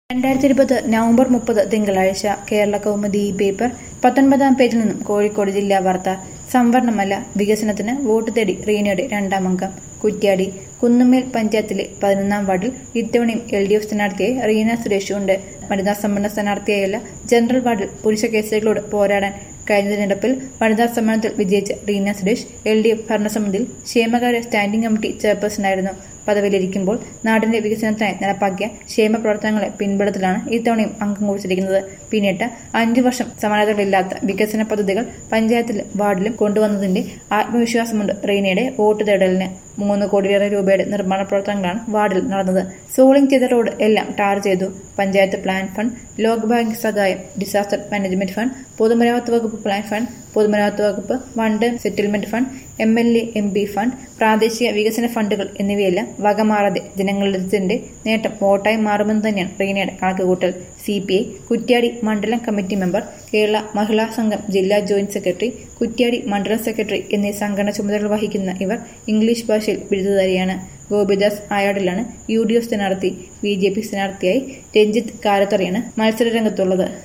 രണ്ടായിരത്തി ഇരുപത് നവംബർ മുപ്പത് തിങ്കളാഴ്ച കേരള കൗമുദി പേപ്പർ പത്തൊൻപതാം പേജിൽ നിന്നും കോഴിക്കോട് ജില്ലാ വാർത്ത സംവരണമല്ല വികസനത്തിന് വോട്ട് തേടി റീനയുടെ രണ്ടാം അംഗം കുറ്റ്യാടി കുന്നുമേൽ പഞ്ചായത്തിലെ പതിനൊന്നാം വാർഡിൽ ഇത്തവണയും എൽ ഡി എഫ് സ്ഥാനാർത്ഥിയായി റീന സുരേഷ് ഉണ്ട് വനിതാ സംവരണ സ്ഥാനാർത്ഥിയായല്ല ജനറൽ വാർഡിൽ പുരുഷ കേസുകളോട് പോരാടാൻ കഴിഞ്ഞ തിരഞ്ഞെടുപ്പിൽ വനിതാ സമ്മേളനത്തിൽ വിജയിച്ച Reena Suresh L D F ഭരണസമിതിയിൽ ക്ഷേമകാര്യ സ്റ്റാൻഡിംഗ് കമ്മിറ്റി ചെയർപേഴ്സണായിരുന്നു പദവിയിലിരിക്കുമ്പോൾ നാടിന്റെ വികസനത്തിനായി നടപ്പാക്കിയ ക്ഷേമ പ്രവർത്തനങ്ങളെ പിൻബലത്തിലാണ് ഇത്തവണയും അംഗം കുറിച്ചിരിക്കുന്നത് പിന്നിട്ട് അഞ്ചു വർഷം സമാനതകളില്ലാത്ത വികസന പദ്ധതികൾ പഞ്ചായത്തിലും വാർഡിലും കൊണ്ടുവന്നതിന്റെ ആത്മവിശ്വാസമുണ്ട് റീനയുടെ വോട്ട് തേടലിന് മൂന്ന് കോടിയേറെ രൂപയുടെ നിർമ്മാണ പ്രവർത്തനങ്ങളാണ് വാർഡിൽ നടന്നത് സോളിംഗ് ചെയ്ത റോഡ് എല്ലാം ടാർ ചെയ്തു panchayat plan fund World Bank സഹായം ഡിസാസ്റ്റർ മാനേജ്മെന്റ് ഫണ്ട് പൊതുമരാമത്ത് വകുപ്പ് പ്ലാൻ ഫണ്ട് പൊതുമരാമത്ത് വകുപ്പ് one time settlement fund M L A M P fund പ്രാദേശിക വികസന ഫണ്ടുകൾ എന്നിവയെല്ലാം വകമാറാതെ ജനങ്ങളുടെ നേട്ടം വോട്ടായി മാറുമെന്ന് തന്നെയാണ് റീനയുടെ കണക്കുകൂട്ടൽ സി പി ഐ കുറ്റ്യാടി മണ്ഡലം കമ്മിറ്റി മെമ്പർ കേരള മഹിളാ സംഘം ജില്ലാ ജോയിന്റ് സെക്രട്ടറി കുറ്റ്യാടി മണ്ഡലം സെക്രട്ടറി എന്നീ സംഘടന ചുമതല വഹിക്കുന്ന ഇവർ ഇംഗ്ലീഷ് ഭാഷയിൽ ബിരുദധാരിയാണ് ഗോപിദാസ് ആയാടിലാണ് യു ഡി എഫ് സ്ഥാനാർത്ഥി ബി ജെ പി സ്ഥാനാർത്ഥിയായി രഞ്ജിത്ത് കാരത്തറയാണ് മത്സരരംഗത്തുള്ളത്